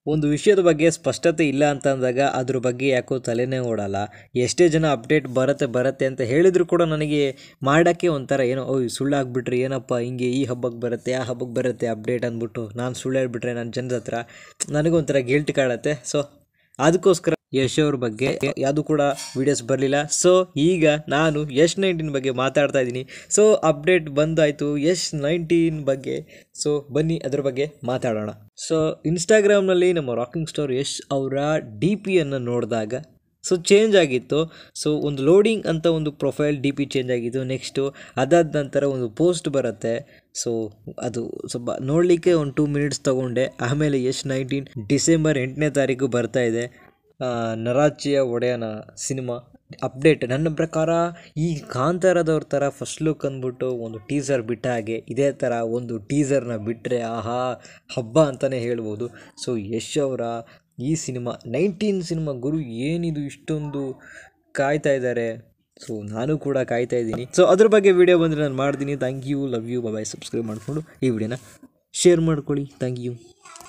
ಒಂದು ವಿಷಯದ ಬಗ್ಗೆ ಸ್ಪಷ್ಟತೆ ಇಲ್ಲ ಅಂತ ಅಂದಾಗ ಅದ್ರ ಬಗ್ಗೆ ಯಾಕೋ ತಲೆನೇ ಓಡಲ್ಲ ಎಷ್ಟೇ ಜನ ಅಪ್ಡೇಟ್ ಬರುತ್ತೆ ಬರುತ್ತೆ ಅಂತ ಹೇಳಿದ್ರು ಕೂಡ ನನಗೆ ಮಾಡೋಕ್ಕೆ ಒಂಥರ ಏನೋ ಓಯ್ ಸುಳ್ಳಾಗ್ಬಿಟ್ರೆ ಏನಪ್ಪ ಹಿಂಗೆ ಈ ಹಬ್ಬಕ್ಕೆ ಬರುತ್ತೆ ಆ ಹಬ್ಬಕ್ಕೆ ಬರುತ್ತೆ ಅಪ್ಡೇಟ್ ಅಂದ್ಬಿಟ್ಟು ನಾನು ಸುಳ್ಳು ಹೇಳ್ಬಿಟ್ರೆ ನನ್ನ ಜನದ ಹತ್ರ ನನಗೊಂಥರ ಗಿಲ್ಟ್ ಕಾಡತ್ತೆ ಸೊ ಅದಕ್ಕೋಸ್ಕರ ಯಶ್ ಅವ್ರ ಬಗ್ಗೆ ಯಾವುದು ಕೂಡ ವೀಡಿಯೋಸ್ ಬರಲಿಲ್ಲ ಸೊ ಈಗ ನಾನು ಯಶ್ ನೈನ್ಟೀನ್ ಬಗ್ಗೆ ಮಾತಾಡ್ತಾ ಇದ್ದೀನಿ ಸೊ ಅಪ್ಡೇಟ್ ಬಂದಾಯಿತು ಯಶ್ ನೈನ್ಟೀನ್ ಬಗ್ಗೆ ಸೊ ಬನ್ನಿ ಅದ್ರ ಬಗ್ಗೆ ಮಾತಾಡೋಣ ಸೊ ಇನ್ಸ್ಟಾಗ್ರಾಮ್ನಲ್ಲಿ ನಮ್ಮ ರಾಕಿಂಗ್ ಸ್ಟಾರ್ ಯಶ್ ಅವರ ಡಿ ಪಿಯನ್ನು ನೋಡಿದಾಗ ಸೊ ಚೇಂಜ್ ಆಗಿತ್ತು ಸೊ ಒಂದು ಲೋಡಿಂಗ್ ಅಂತ ಒಂದು ಪ್ರೊಫೈಲ್ ಡಿ ಪಿ ಚೇಂಜ್ ಆಗಿತ್ತು ನೆಕ್ಸ್ಟು ಅದಾದ ನಂತರ ಒಂದು ಪೋಸ್ಟ್ ಬರುತ್ತೆ ಸೊ ಅದು ಸ್ವಲ್ಪ ನೋಡಲಿಕ್ಕೆ ಒಂದು ಟೂ ಮಿನಿಟ್ಸ್ ತೊಗೊಂಡೆ ಆಮೇಲೆ ಯಶ್ ನೈನ್ಟೀನ್ ಡಿಸೆಂಬರ್ ಎಂಟನೇ ತಾರೀಕು ಬರ್ತಾ ಇದೆ ಆ, ನರಾಚಿಯ ಒಡೆಯನ ಸಿನಿಮಾ ಅಪ್ಡೇಟ್ ನನ್ನ ಪ್ರಕಾರ ಈ ಕಾಂತಾರದವ್ರ ಥರ ಫಸ್ಟ್ ಲುಕ್ ಅಂದ್ಬಿಟ್ಟು ಒಂದು ಟೀಸರ್ ಬಿಟ್ಟ ಹಾಗೆ ಇದೇ ಥರ ಒಂದು ಟೀಸರ್ನ ಬಿಟ್ಟರೆ ಆಹಾ ಹಬ್ಬ ಅಂತಲೇ ಹೇಳ್ಬೋದು ಸೊ ಯಶ್ ಅವರ ಈ ಸಿನಿಮಾ ನೈನ್ಟೀನ್ ಸಿನಿಮಾ ಗುರು ಏನಿದು ಇಷ್ಟೊಂದು ಕಾಯ್ತಾ ಇದ್ದಾರೆ ಸೊ ನಾನು ಕೂಡ ಕಾಯ್ತಾ ಇದ್ದೀನಿ ಸೊ ಅದ್ರ ಬಗ್ಗೆ ವಿಡಿಯೋ ಬಂದರೆ ನಾನು ಮಾಡ್ತೀನಿ thank you love you bye subscribe ಮಾಡಿಕೊಂಡು ಈ ವಿಡಿಯೋನ ಶೇರ್ ಮಾಡ್ಕೊಳ್ಳಿ ಥ್ಯಾಂಕ್ ಯು